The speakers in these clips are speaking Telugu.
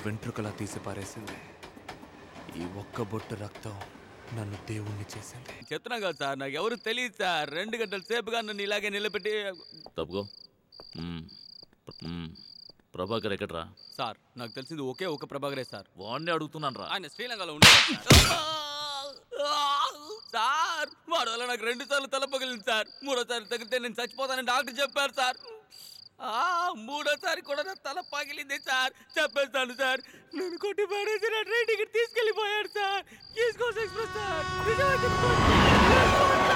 వెంట్రుకలా తీసి పారేసింది ఈ ఒక్క బొట్టు రక్తం నన్ను దేవుణ్ణి చేసింది చెప్తున్నా కదా సార్ నాకు ఎవరు తెలియదు సార్ రెండు గంటల సేపుగా నన్ను ఇలాగే నిలబెట్టి తప్పుకో మ్మ్. మ్మ్. ప్రభాకర్ ఎక్కడ్రా సార్ నాకు తెలిసింది ఒకే ఒక ప్రభాకరే సార్ వాడిని అడుగుతున్నాను రా ఆయన శ్రీలంకలో ఉండేవారు సార్. సార్ వాడు వల్ల నాకు రెండు సార్లు తల పగిలింది సార్ మూడోసారి తగిలితే నేను చచ్చిపోతానని డాక్టర్ చెప్పారు సార్ ఆ మూడోసారి కూడా నా తల పగిలింది సార్ చెప్పేస్తాను సార్ నేను కొట్టి పడేసి నా ట్రైన్ టికెట్ తీసుకెళ్ళిపోయాడు సార్ తీసుకోవచ్చు ఎక్స్ప్రెస్ సార్ నిజంగా చెప్తున్నాను.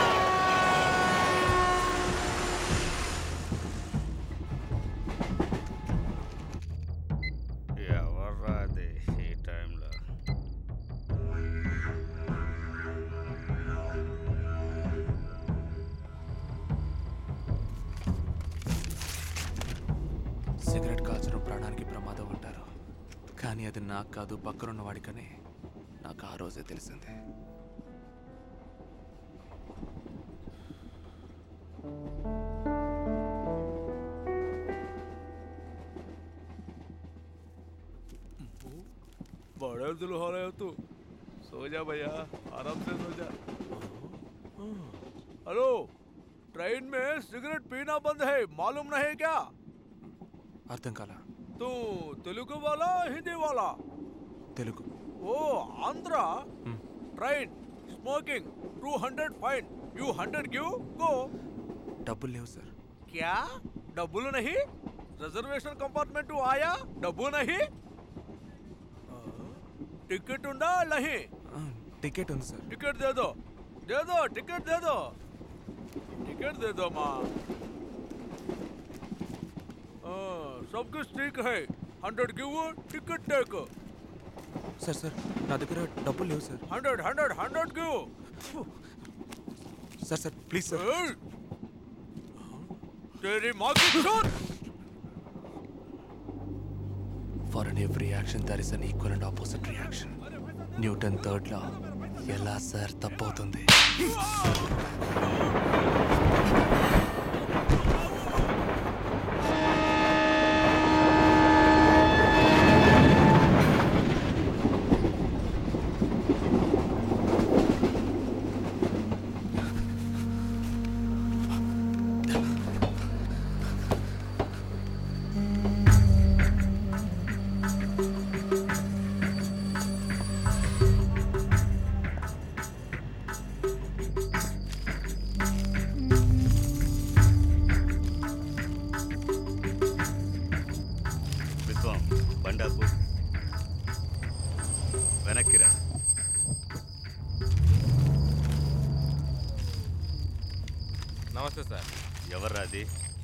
ఎవర్రా అది ఈ టైంలో సిగరెట్ కాల్చడం ప్రాణానికి ప్రమాదం అంటారు కానీ అది నాకు కాదు పక్కనున్న వాడికనే నాకు ఆ రోజే తెలిసింది बड़े दिल हो रहे हो तू सो जा भैया आराम से सो जा हेलो ट्रेन में सिगरेट पीना बंद है मालूम नहीं क्या అర్థం కాల तू तेलुगु वाला हिंदी वाला తెలుగు ओ Andhra train smoking 200 fine you 100 give go డబ్బులు లేవు సార్ क्या डब्बू नहीं रिजर्वेशन कंपार्टमेंट आया डब्बू नहीं टिकट उंडा नहीं ఆ, టికెట్ ఉంది సార్ टिकट दे दो दे दो टिकट दे दो टिकट दे दो माँ हाँ, सब कुछ ठीक है hundred give ticket take sir sir నా దగ్గర డబ్బులు లేవు sir hundred hundred hundred give sir sir please sir तेरी माँ की चोट for an every action there is an equal and opposite reaction Newton third law ఎలా సార్ తప్పవుతుంది విశ్వం బండాపు వెనక్కిరా నమస్తే సార్ ఎవర్రా అది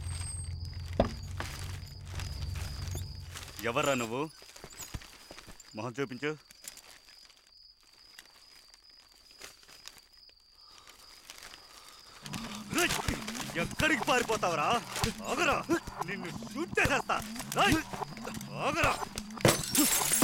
ఎవర్రా నువ్వు మొహం చూపించు రేయ్! ఎక్కడికి పారిపోతావురా ఆగరా నిన్ను షూట్ చేసేస్తా రేయ్! ఆగరా